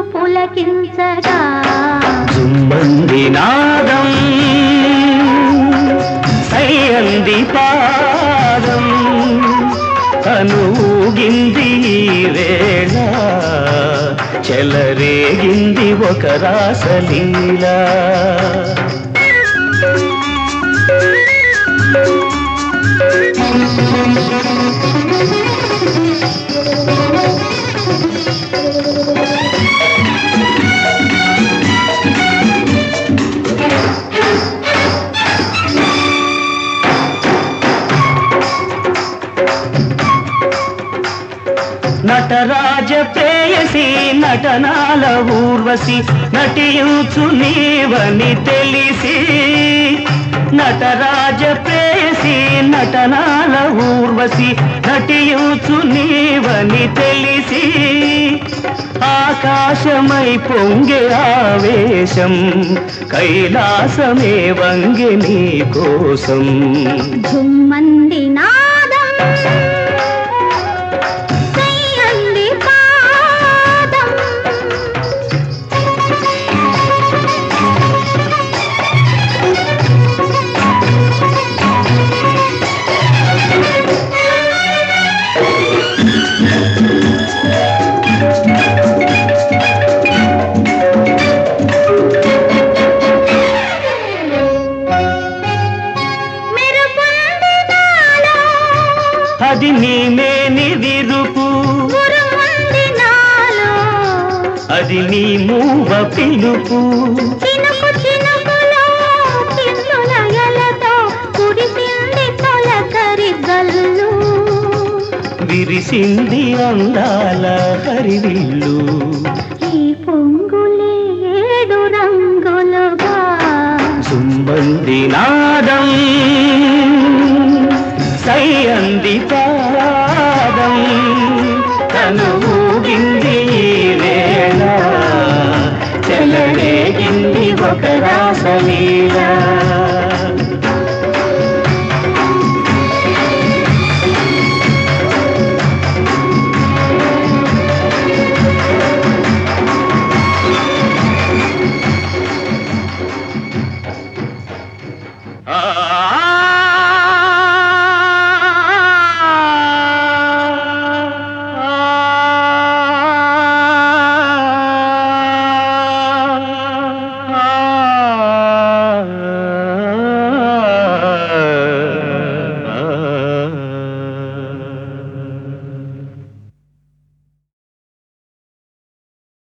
పులకించగా జుమ్మంది నాదం సయ్యంది పాదం అనూగింది ఈ వేళ చెలరేగింది ఒక రాసలీలా నటరాజ ప్రేయసి నటనాల ఊర్వశి నటించు నీవని తెలిసి నటరాజ ప్రేయసి నటనాల ఊర్వశి నటించు నీవని తెలిసి ఆకాశమై పొంగే ఆవేశం కైలాసమే వంగే నీ కోసం ఝుమ్మంది నాదం సయ్యంది పాదం మెరుపుంది నాలో అది నీ మేని విరుపు ఉరుముంది నాలో అది నీ మూవ పిలుపు చినుకు చినుకులో చిన్నుల ఎలతో కురిసింది తొలకరి గల్లు విరిసింది అందాల హరివిల్లు ఈ పొంగులే ఏడు రంగులుగా సుమ్మంది నాదం